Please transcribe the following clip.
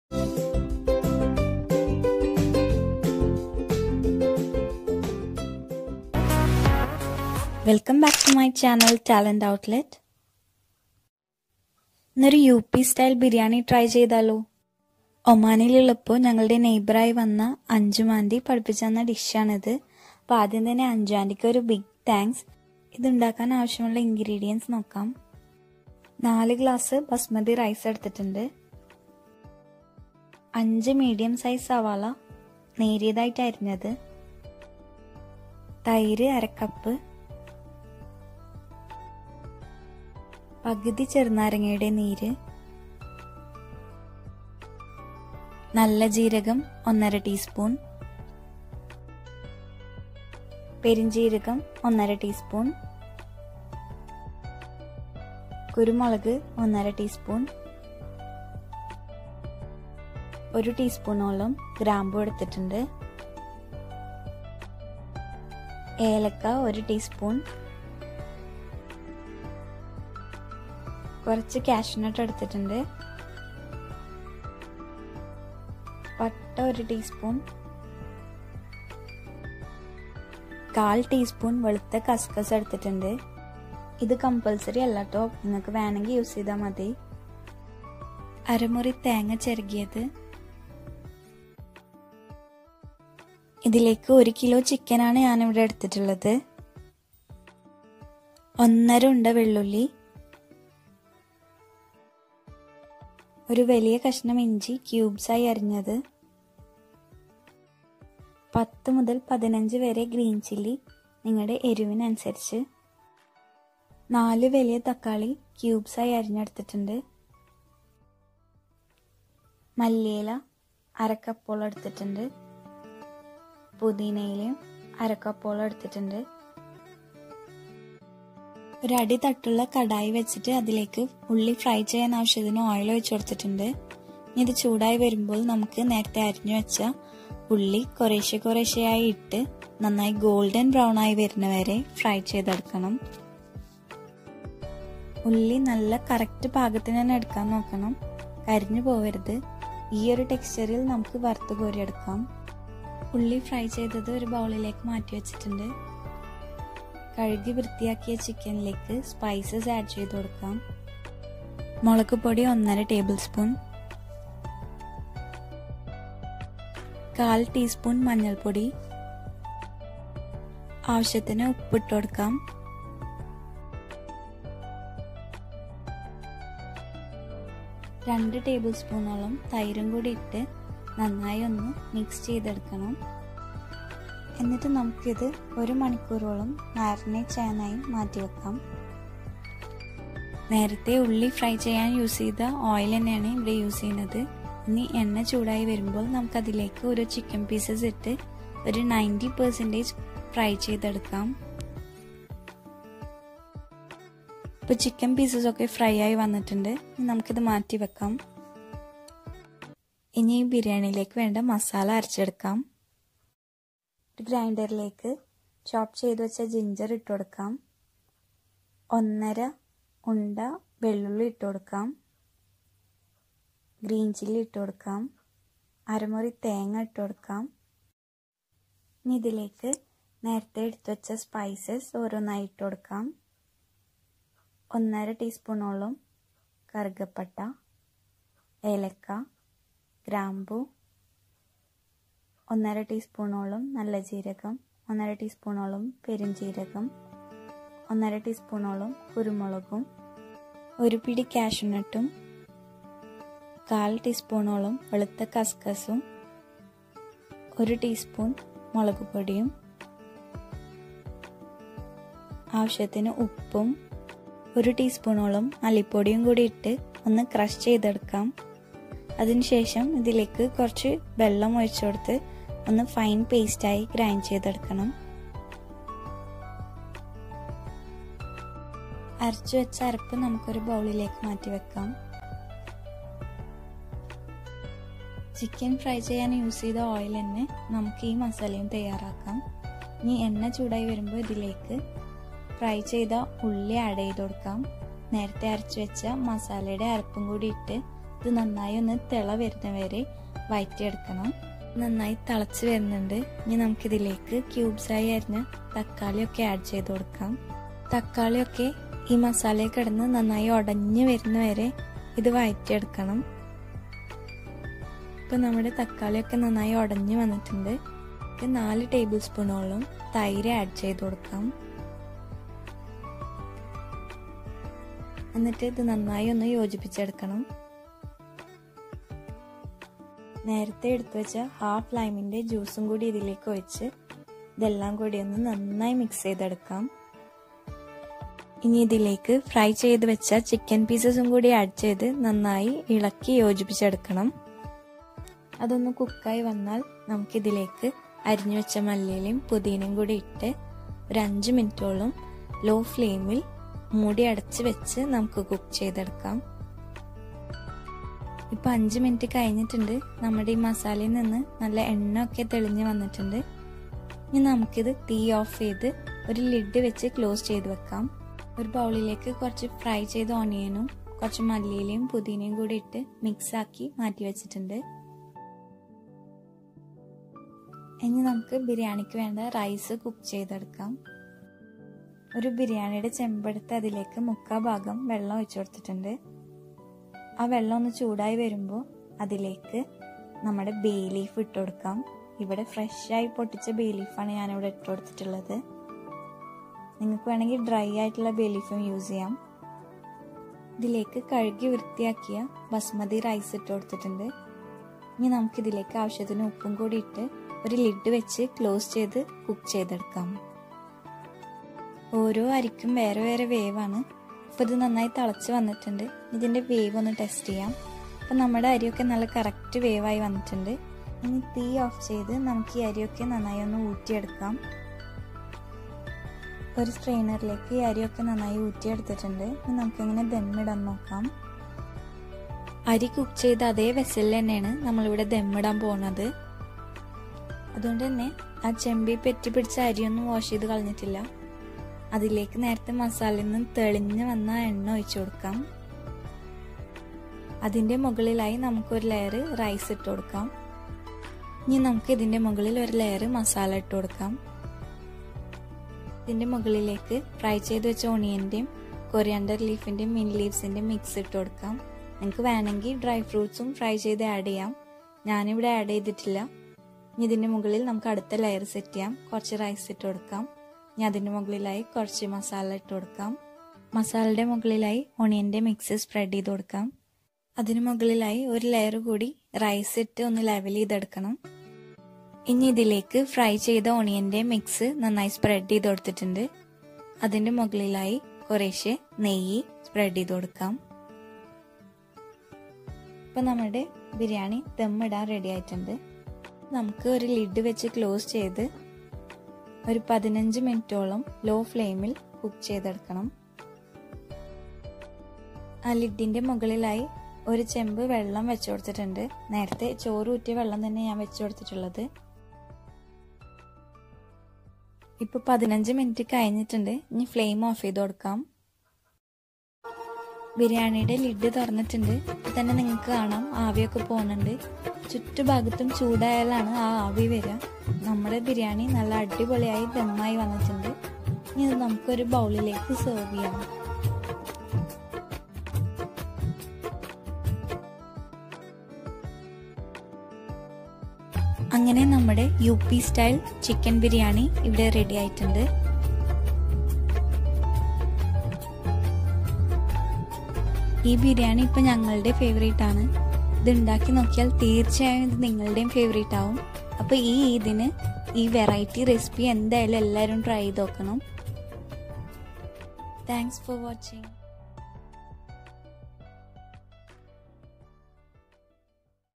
welcome back to my channel talent outlet ഇന്നൊരു U P style biryani try ചെയ്താലോ ഒമാനിലുള്ളപ്പോൾ ഞങ്ങളുടെ നെയ്ബറായി വന്ന അഞ്ചുമാന്തി പഠിപ്പിച്ചു തന്ന ഡിഷാണിത് അപ്പോൾ ആദ്യം തന്നെ അഞ്ചുമാന്തിക്ക് ഒരു ബിഗ് താങ്ക്സ് ഇതുണ്ടാക്കാൻ ആവശ്യമുള്ള ഇൻഗ്രീഡിയൻസ് നോക്കാം നാല് ഗ്ലാസ് ബസ്മതി റൈസ് എടുത്തിട്ടുണ്ട് അഞ്ച് മീഡിയം സൈസ് സവാള നേരിയതായിട്ട് അരിഞ്ഞത് തൈര് അരക്കപ്പ് പകുതി ചെറുനാരങ്ങയുടെ നീര് നല്ല ജീരകം ഒന്നര ടീസ്പൂൺ പെരിഞ്ജീരകം ഒന്നര ടീസ്പൂൺ കുരുമുളക് ഒന്നര ടീസ്പൂൺ ഒരു ടീസ്പൂണോളം ഗ്രാമ്പു എടുത്തിട്ടുണ്ട് ഏലക്ക ഒരു ടീസ്പൂൺ കുറച്ച് കാഷ്നട്ട് എടുത്തിട്ടുണ്ട് പട്ട ഒരു ടീസ്പൂൺ കാൽ ടീസ്പൂൺ വെളുത്ത കസ്കസ് എടുത്തിട്ടുണ്ട് ഇത് കമ്പൽസറി അല്ല കേട്ടോ നിങ്ങൾക്ക് വേണമെങ്കിൽ യൂസ് ചെയ്താൽ മതി അരമുറി തേങ്ങ ചെറുകിയത് ഇതിലേക്ക് ഒരു കിലോ ചിക്കനാണ് ഞാനിവിടെ എടുത്തിട്ടുള്ളത് ഒന്നര ഉണ്ട വെള്ളുള്ളി ഒരു വലിയ കഷ്ണം ഇഞ്ചി ക്യൂബ്സായി അരിഞ്ഞത് പത്ത് മുതൽ പതിനഞ്ച് വരെ ഗ്രീൻ ചില്ലി നിങ്ങളുടെ എരിവിനനുസരിച്ച് നാല് വലിയ തക്കാളി ക്യൂബ്സായി അരിഞ്ഞെടുത്തിട്ടുണ്ട് മല്ലിയില അരക്കപ്പോളം എടുത്തിട്ടുണ്ട് പുതിനയിലയും അരക്കപ്പോളം എടുത്തിട്ടുണ്ട് ഒരു അടി തട്ടുള്ള കടായി വെച്ചിട്ട് അതിലേക്ക് ഉള്ളി ഫ്രൈ ചെയ്യാൻ ആവശ്യത്തിന് ഓയിൽ ഒഴിച്ചു കൊടുത്തിട്ടുണ്ട് ഇത് ചൂടായി വരുമ്പോൾ നമുക്ക് നേരത്തെ അരിഞ്ഞു വെച്ച ഉള്ളി കുറേശ്ശെ കുറേശ്ശെയായി ഇട്ട് നന്നായി ഗോൾഡൻ ബ്രൗൺ ആയി വരുന്നവരെ ഫ്രൈ ചെയ്തെടുക്കണം ഉള്ളി നല്ല കറക്റ്റ് പാകത്തിന് തന്നെ എടുക്കാൻ നോക്കണം കരിഞ്ഞു പോവരുത് ഈ ഒരു ടെക്സ്ചറിൽ നമുക്ക് വറുത്ത് കോരിയെടുക്കാം ഉള്ളി ഫ്രൈ ചെയ്തത് ഒരു ബൗളിലേക്ക് മാറ്റി വെച്ചിട്ടുണ്ട് കഴുകി വൃത്തിയാക്കിയ ചിക്കനിലേക്ക് സ്പൈസസ് ആഡ് ചെയ്ത് കൊടുക്കാം മുളക് പൊടി ഒന്നര ടേബിൾ സ്പൂൺ കാൽ ടീസ്പൂൺ മഞ്ഞൾപ്പൊടി ആവശ്യത്തിന് ഉപ്പിട്ട് കൊടുക്കാം രണ്ട് ടേബിൾ സ്പൂണോളം തൈരും കൂടി ഇട്ട് നന്നായി ഒന്ന് മിക്സ് ചെയ്തെടുക്കണം എന്നിട്ട് നമുക്കിത് ഒരു മണിക്കൂറോളം മാരിനേറ്റ് ചെയ്യാനായി മാറ്റി വെക്കാം നേരത്തെ ഉള്ളി ഫ്രൈ ചെയ്യാൻ യൂസ് ചെയ്ത ഓയിൽ തന്നെയാണ് ഇവിടെ യൂസ് ചെയ്യുന്നത് ഇനി എണ്ണ ചൂടായി വരുമ്പോൾ നമുക്കതിലേക്ക് ഒരു ചിക്കൻ പീസസ് ഇട്ട് ഒരു നയൻറ്റി പെർസെൻറ്റേജ് ഫ്രൈ ചെയ്തെടുക്കാം ഇപ്പോൾ ചിക്കൻ പീസസ് ഒക്കെ ഫ്രൈ ആയി വന്നിട്ടുണ്ട് നമുക്കിത് മാറ്റി വെക്കാം ഇനി ഈ ബിരിയാണിയിലേക്ക് വേണ്ട മസാല അരച്ചെടുക്കാം ഒരു ഗ്രൈൻഡറിലേക്ക് ചോപ്പ് ചെയ്ത് വെച്ച ജിഞ്ചർ ഇട്ട് കൊടുക്കാം ഒന്നര ഉണ്ട വെള്ളുള്ളി ഇട്ട് കൊടുക്കാം ഗ്രീൻ ചില്ലി ഇട്ട് കൊടുക്കാം അരമുറി തേങ്ങ ഇട്ട് കൊടുക്കാം ഇനി ഇതിലേക്ക് നേരത്തെ എടുത്തു വെച്ച സ്പൈസസ് ഓരോന്നായി ഇട്ട് കൊടുക്കാം ഒന്നര ടീസ്പൂണോളം കറുകപ്പട്ട ഏലക്ക ഗ്രാമ്പു ഒന്നര ടീസ്പൂണോളം നല്ല ജീരകം ഒന്നര ടീസ്പൂണോളം പെരുംജീരകം ഒന്നര ടീസ്പൂണോളം കുരുമുളകും ഒരു പിടി കാഷ്നട്ടും കാൽ ടീസ്പൂണോളം വെളുത്ത കസ്കസും ഒരു ടീസ്പൂൺ മുളക് പൊടിയും ആവശ്യത്തിന് ഉപ്പും ഒരു ടീസ്പൂണോളം മല്ലിപ്പൊടിയും കൂടി ഇട്ട് ഒന്ന് ക്രഷ് ചെയ്തെടുക്കാം അതിനുശേഷം ഇതിലേക്ക് കുറച്ച് വെള്ളം ഒഴിച്ചു കൊടുത്ത് ഒന്ന് ഫൈൻ പേസ്റ്റായി ഗ്രൈൻഡ് ചെയ്തെടുക്കണം അരച്ചു വെച്ച അരപ്പ് നമുക്കൊരു ബൗളിലേക്ക് മാറ്റി വെക്കാം ചിക്കൻ ഫ്രൈ ചെയ്യാൻ യൂസ് ചെയ്ത ഓയിൽ തന്നെ നമുക്ക് ഈ മസാലയും തയ്യാറാക്കാം ഇനി എണ്ണ ചൂടായി വരുമ്പോൾ ഇതിലേക്ക് ഫ്രൈ ചെയ്ത ഉള്ളി ആഡ് ചെയ്ത് കൊടുക്കാം നേരത്തെ അരച്ചു വെച്ച മസാലയുടെ അരപ്പും കൂടി ഇട്ട് ഇത് നന്നായി ഒന്ന് തിള വരുന്നവരെ വയറ്റിയെടുക്കണം നന്നായി തിളച്ച് വരുന്നുണ്ട് ഇനി നമുക്കിതിലേക്ക് ക്യൂബ്സായി അരിഞ്ഞ തക്കാളിയൊക്കെ ആഡ് ചെയ്ത് കൊടുക്കാം തക്കാളിയൊക്കെ ഈ മസാലയിൽ കിടന്ന് നന്നായി ഉടഞ്ഞു വരുന്നവരെ ഇത് വയറ്റിയെടുക്കണം ഇപ്പം നമ്മുടെ തക്കാളിയൊക്കെ നന്നായി ഉടഞ്ഞു വന്നിട്ടുണ്ട് നാല് ടേബിൾ സ്പൂണോളം തൈര് ആഡ് ചെയ്ത് കൊടുക്കാം എന്നിട്ട് ഇത് നന്നായി ഒന്ന് യോജിപ്പിച്ചെടുക്കണം നേരത്തെ എടുത്തു വെച്ച ഹാഫ് ലൈമിന്റെ ജ്യൂസും കൂടി ഇതിലേക്ക് ഒഴിച്ച് ഇതെല്ലാം കൂടി ഒന്ന് നന്നായി മിക്സ് ചെയ്തെടുക്കാം ഇനി ഇതിലേക്ക് ഫ്രൈ ചെയ്ത് വെച്ച ചിക്കൻ പീസസും കൂടി ആഡ് ചെയ്ത് നന്നായി ഇളക്കി യോജിപ്പിച്ചെടുക്കണം അതൊന്ന് കുക്കായി വന്നാൽ നമുക്കിതിലേക്ക് അരിഞ്ഞു വെച്ച മല്ലിയിലയും പുതിനയും കൂടി ഇട്ട് ഒരു അഞ്ച് മിനിറ്റോളം ലോ ഫ്ലെയിമിൽ മൂടി അടച്ച് വെച്ച് നമുക്ക് കുക്ക് ചെയ്തെടുക്കാം ഇപ്പൊ അഞ്ച് മിനിറ്റ് കഴിഞ്ഞിട്ടുണ്ട് നമ്മുടെ ഈ മസാലയിൽ നിന്ന് നല്ല എണ്ണ ഒക്കെ തെളിഞ്ഞ് വന്നിട്ടുണ്ട് ഇനി നമുക്കിത് തീ ഓഫ് ചെയ്ത് ഒരു ലിഡ് വെച്ച് ക്ലോസ് ചെയ്ത് വെക്കാം ഒരു ബൗളിലേക്ക് കുറച്ച് ഫ്രൈ ചെയ്ത ഓണിയനും കുറച്ച് മല്ലിയിലയും പുതിനയും കൂടി ഇട്ട് മിക്സ് ആക്കി മാറ്റി വെച്ചിട്ടുണ്ട് ഇനി നമുക്ക് ബിരിയാണിക്ക് വേണ്ട റൈസ് കുക്ക് ചെയ്തെടുക്കാം ഒരു ബിരിയാണിയുടെ ചെമ്പെടുത്ത് അതിലേക്ക് മുക്കാ ഭാഗം വെള്ളം ഒഴിച്ചു കൊടുത്തിട്ടുണ്ട് ആ വെള്ളം ഒന്ന് ചൂടായി വരുമ്പോൾ അതിലേക്ക് നമ്മുടെ ബേ ലീഫ് ഇട്ട് കൊടുക്കാം ഇവിടെ ഫ്രഷായി പൊട്ടിച്ച ബേ ലീഫാണ് ഞാനിവിടെ ഇട്ട് കൊടുത്തിട്ടുള്ളത് നിങ്ങൾക്ക് വേണമെങ്കിൽ ഡ്രൈ ആയിട്ടുള്ള ബേ ലീഫും യൂസ് ചെയ്യാം ഇതിലേക്ക് കഴുകി വൃത്തിയാക്കിയ ബസ്മതി റൈസ് ഇട്ട് കൊടുത്തിട്ടുണ്ട് ഇനി നമുക്കിതിലേക്ക് ആവശ്യത്തിന് ഉപ്പും കൂടി ഇട്ട് ഒരു ലിഡ് വെച്ച് ക്ലോസ് ചെയ്ത് കുക്ക് ചെയ്തെടുക്കാം ഓരോ അരിക്കും വേറെ വേറെ വേവാണ് അപ്പോൾ ഇത് നന്നായി തിളച്ച് വന്നിട്ടുണ്ട് ഇതിൻ്റെ വേവ് ഒന്ന് ടെസ്റ്റ് ചെയ്യാം അപ്പം നമ്മുടെ അരിയൊക്കെ നല്ല കറക്റ്റ് വേവായി വന്നിട്ടുണ്ട് ഇനി തീ ഓഫ് ചെയ്ത് നമുക്ക് ഈ അരിയൊക്കെ നന്നായി ഒന്ന് ഊറ്റിയെടുക്കാം ഒരു സ്ട്രെയിനറിലേക്ക് ഈ അരിയൊക്കെ നന്നായി ഊറ്റിയെടുത്തിട്ടുണ്ട് ഇനി നമുക്കിങ്ങനെ ദമ്മിടാൻ നോക്കാം അരി കുക്ക് ചെയ്ത അതേ വെസലിൽ തന്നെയാണ് നമ്മളിവിടെ ദമ്മിടാൻ പോകുന്നത് അതുകൊണ്ട് തന്നെ ആ ചെമ്പി പെറ്റി പിടിച്ച അരിയൊന്നും വാഷ് ചെയ്ത് കളഞ്ഞിട്ടില്ല അതിലേക്ക് നേരത്തെ മസാലയിൽ നിന്ന് തെളിഞ്ഞ് വന്ന എണ്ണ ഒഴിച്ചു കൊടുക്കാം അതിൻ്റെ മുകളിലായി നമുക്കൊരു ലെയർ റൈസ് ഇട്ട് കൊടുക്കാം ഇനി നമുക്ക് ഇതിൻ്റെ മുകളിൽ ഒരു ലെയർ മസാല ഇട്ട് കൊടുക്കാം ഇതിൻ്റെ മുകളിലേക്ക് ഫ്രൈ ചെയ്ത് വെച്ച ഓണിയൻ്റെയും കൊറിയാണ്ടർ ലീഫിൻ്റെയും മിൻ ലീവ്സിൻ്റെയും മിക്സ് ഇട്ട് കൊടുക്കാം നിങ്ങൾക്ക് വേണമെങ്കിൽ ഡ്രൈ ഫ്രൂട്ട്സും ഫ്രൈ ചെയ്ത് ആഡ് ചെയ്യാം ഞാനിവിടെ ആഡ് ചെയ്തിട്ടില്ല ഇനി ഇതിൻ്റെ മുകളിൽ നമുക്ക് അടുത്ത ലെയർ സെറ്റ് ചെയ്യാം കുറച്ച് റൈസ് ഇട്ട് കൊടുക്കാം ഇനി അതിൻ്റെ മുകളിലായി കുറച്ച് മസാല ഇട്ട് കൊടുക്കാം മസാലയുടെ മുകളിലായി ഒണിയൻ്റെ മിക്സ് സ്പ്രെഡ് ചെയ്ത് കൊടുക്കാം അതിന് മുകളിലായി ഒരു ലെയർ കൂടി റൈസ് ഇട്ട് ഒന്ന് ലെവൽ ചെയ്തെടുക്കണം ഇനി ഇതിലേക്ക് ഫ്രൈ ചെയ്ത ഒണിയൻ്റെ മിക്സ് നന്നായി സ്പ്രെഡ് ചെയ്ത് കൊടുത്തിട്ടുണ്ട് അതിൻ്റെ മുകളിലായി കുറേശ്ശെ നെയ്യ് സ്പ്രെഡ് ചെയ്ത് കൊടുക്കാം ഇപ്പം നമ്മുടെ ബിരിയാണി ദമ്മിടാൻ റെഡി ആയിട്ടുണ്ട് നമുക്ക് ഒരു ലിഡ് വെച്ച് ക്ലോസ് ചെയ്ത് ഒരു പതിനഞ്ച് മിനിറ്റോളം ലോ ഫ്ലെയിമിൽ കുക്ക് ചെയ്തെടുക്കണം ആ ലിഡിന്റെ മുകളിലായി ഒരു ചെമ്പ് വെള്ളം വെച്ചു കൊടുത്തിട്ടുണ്ട് നേരത്തെ ചോറ് ഊറ്റിയ വെള്ളം തന്നെ ഞാൻ വെച്ചു കൊടുത്തിട്ടുള്ളത് ഇപ്പൊ പതിനഞ്ച് മിനിറ്റ് കഴിഞ്ഞിട്ടുണ്ട് ഇനി ഫ്ലെയിം ഓഫ് ചെയ്ത് കൊടുക്കാം ബിരിയാണിയുടെ ലിഡ് തുറന്നിട്ടുണ്ട് തന്നെ നിങ്ങൾക്ക് കാണാം ആവിയൊക്കെ പോകുന്നുണ്ട് ചുറ്റുഭാഗത്തും ചൂടായാലാണ് ആ ആവി വരിക നമ്മുടെ ബിരിയാണി നല്ല അടിപൊളിയായി ദമ്മായി വന്നിട്ടുണ്ട് ഇനി ഇത് നമുക്കൊരു ബൗളിലേക്ക് സെർവ് ചെയ്യാം അങ്ങനെ നമ്മുടെ U P style chicken biryani ഇവിടെ റെഡി ആയിട്ടുണ്ട് ഈ ബിരിയാണി ഇപ്പൊ ഞങ്ങളുടെ ഫേവറേറ്റ് ആണ് ഇത് ഉണ്ടാക്കി നോക്കിയാൽ തീർച്ചയായും ഇത് നിങ്ങളുടെയും ഫേവറേറ്റ് ആവും അപ്പൊ ഈ ഇതിന് ഈ വെറൈറ്റി റെസിപ്പി എന്തായാലും എല്ലാവരും ട്രൈ ചെയ്ത് നോക്കണം താങ്ക്സ് ഫോർ വാച്ചിങ്